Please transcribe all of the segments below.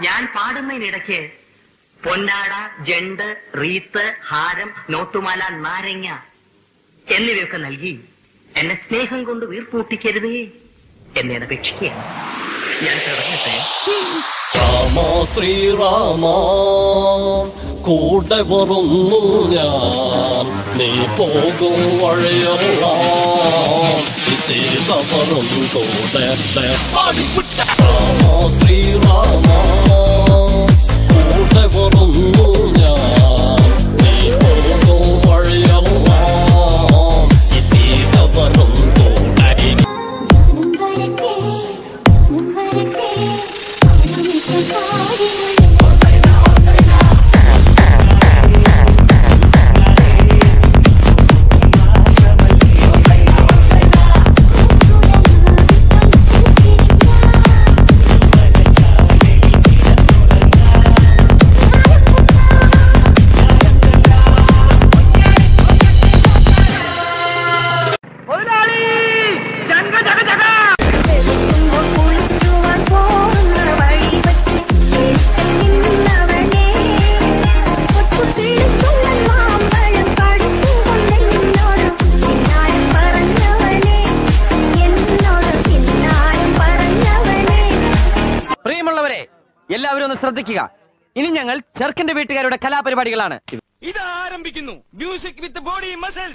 ഞാൻ പാടുന്നതിനിടയ്ക്ക് പൊന്നാട ജണ്ട് റീത്ത് ഹാരം നോട്ടുമാല നാരങ്ങ എന്നിവയൊക്കെ നൽകി എന്നെ സ്നേഹം കൊണ്ട് വീർപ്പൂട്ടിക്കരുതേ എന്നെ അപേക്ഷിക്കുകയാണ് ഞാൻ തുടങ്ങട്ടെ രാമ ശ്രീരാമ കൂടെ വരുന്നു ഞാൻ നീ പോകും വഴിയെല്ലാം സീത വരും കൂടെ രാമ ശ്രീരാമ കൂടെ വരുന്നു ഞാൻ നീ പോകും വഴിയെല്ലാം സീത വരും കൂടെ ഞാനും വരട്ടെ ഞാനും വരട്ടെ ഓണമിട്ട് പാടിമുള്ള കുളിക്കുവാൻ പോകുന്ന വഴിവച്ച് നിന്നവനെ ഒത്തുകിളിച്ചുള്ള മാമ്പഴം കടുത്തുകൊണ്ടെന്നോട് പിന്നാലും പറഞ്ഞവനെ എന്നോട് പിന്നാലും പറഞ്ഞവനെ പ്രിയമുള്ളവരെ എല്ലാവരും ഒന്ന് ശ്രദ്ധിക്കുക ഇനി ഞങ്ങൾ ചെറുക്കന്റെ വീട്ടുകാരുടെ കലാപരിപാടികളാണ് ഇത് ആരംഭിക്കുന്നു മ്യൂസിക് വിത്ത് ബോഡി മസിൽ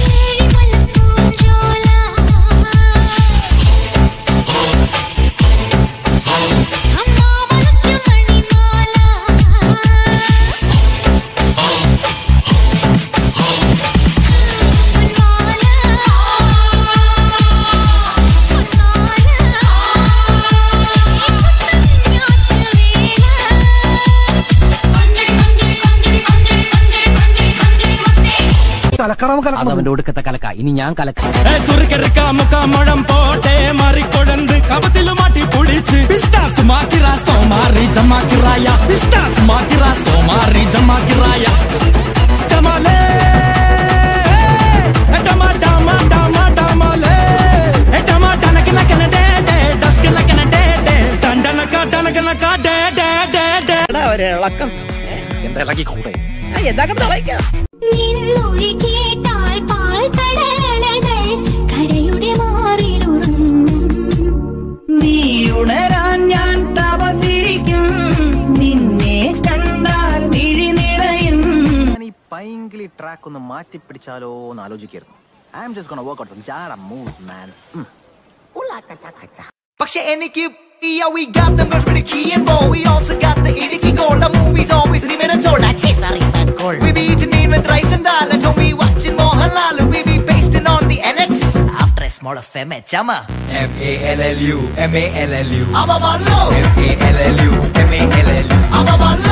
അതവന്റെ ഒടുക്കത്തെ കലക്ക ഇനി ഞാൻ കലക്ക സുറുക്കെറുക്ക മുഖമുഴം പോട്ടെ മറിക്കൊടന്ത് കപത്തില് മാറ്റി പൊളിച്ച് പിസ്റ്റാസ് മാക്കിറ സോമാറി ജമാക്കിറായ പിസ്റ്റാസ് മാക്കിറ സോമാറി ജമാക്കിറായ ടമാലേ ടമാ ടമാ ടമാ ടമാലേ ടമാ ടനക്കനക്കന ഡേ ഡേ ഡസ്കനക്കന ഡേ ഡേ ടണ്ടനക്ക ടനക്കനക്ക ഡേ ഡേ ഡേ ഡേ ഒരിളക്കം എന്താ ഇളക്കി കൂടെ എന്താ തിളയ്ക്കാം നിന്നൊഴി കേട്ടാൽ പാൽ കടലകൾ കരയുടെ മാറിലുറങ്ങും നീ ഉണരാൻ ഞാൻ തപസിരിക്കും നിന്നെ കണ്ടാൽ മിഴി നിറയും ഞാൻ ഈ പൈങ്കിളി ട്രാക്ക് ഒന്ന് മാറ്റി പിടിച്ചാലോ എന്ന് ആലോചിക്കായിരുന്നു I'm just gonna work out some ജാഡ മൂവ്സ് മാൻ പക്ഷെ എനിക്ക് Yeah, we got them girls with the key and ball. We also got the Idiki gold. The movies always remain untold. Like Cesar and gold. We be eating in with rice and dal. And don't be watching Mohanlal. We be pasting on the NX. After a small affair, chama. M A L L U M A L L U. Ababallo. M A L L U M A L L U. Ababallo.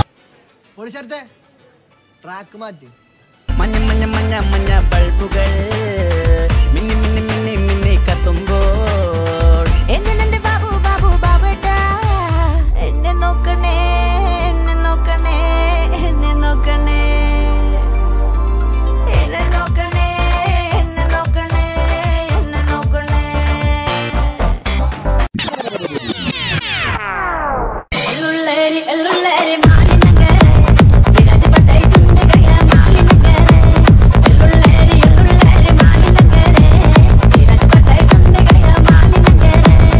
മഞ്ഞ മഞ്ഞ മഞ്ഞ മഞ്ഞ ബൾബുകൾ മിന്നി മിന്നി മിന്നി മിന്നി കത്തുമ്പോൾ എന്നെ ബാബു ബാബു ബാബട്ടാ എന്നെ നോക്കണേ എന്നെ നോക്കണേ എന്നെ നോക്കണേ എന്നെ നോക്കണേ എന്നെ നോക്കണേ എന്നെ നോക്കണേ എള്ളുള്ളേരി എള്ളുള്ളേരി മാലിനഗര വിരാജപട്ടൈ തുണ്ടകയ മാലിനഗര എള്ളുള്ളേരി എള്ളുള്ളേരി മാലിനഗര വിരാജപട്ടൈ തുണ്ടകയ മാലിനഗര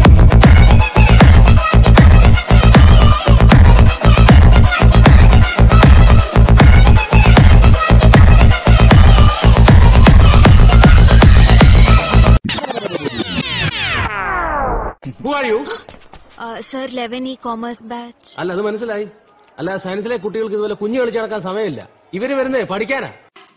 sir eleven E commerce batch അല്ല അത് മനസ്സിലായി അല്ല സയൻസിലെ കുട്ടികൾക്ക് ഇതുപോലെ കുഞ്ഞു കളിച്ച് നടക്കാൻ സമയമില്ല ഇവര് വരുന്നേ പഠിക്കാനാ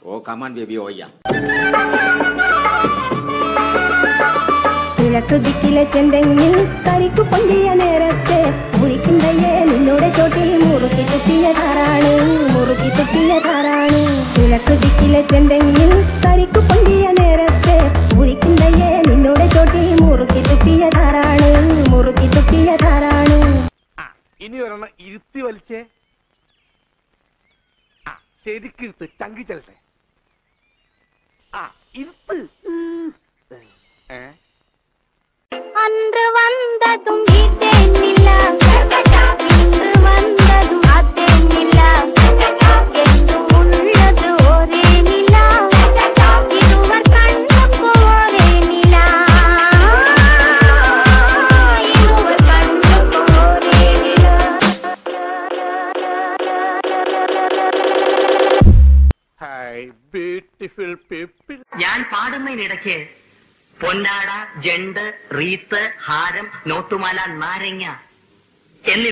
കിഴക്ക് ദിക്കിലെ ചെന്തെങ്ങിൽ കരിക്കു പൊന്തിയ നേരത്തെ മുറിക്കുന്നയ്യേ നിന്നോട് ചോട്ടിൽ മുറുക്കി തുപ്പിയതാരാണ് മുറുക്കി തുപ്പിയതാരാണ് കിഴക്ക് ദിക്കിലെ ചെന്തെങ്ങിൽ കരിക്കു പൊന്തിയ നേരത്തെ മുറിക്കുന്നയ്യേ നിന്നോട് ചോട്ടിൽ മുറുക്കി തുപ്പിയതാരാണ് മുറുക്കി തുപ്പിയതാരാണ് ഇനി ഒരെണ്ണം ഇരുത്തി വലിച്ചേ ആ ശരിക്കിരുത്ത് ചങ്കി ചെല്ലട്ടെ ആ ഇരുത്ത് ഏ அன்று வந்ததும் வீட்டேனில்ல இன்று வந்ததும் ബ്യൂട്ടിഫുൾ പീപ്പിൾ ഞാൻ പാടുന്നതിനിടയ്ക്ക് പൊന്നാട ജണ്ട് റീത്ത് ഹാരം നോട്ടുമാല നാരങ്ങ എന്നിവ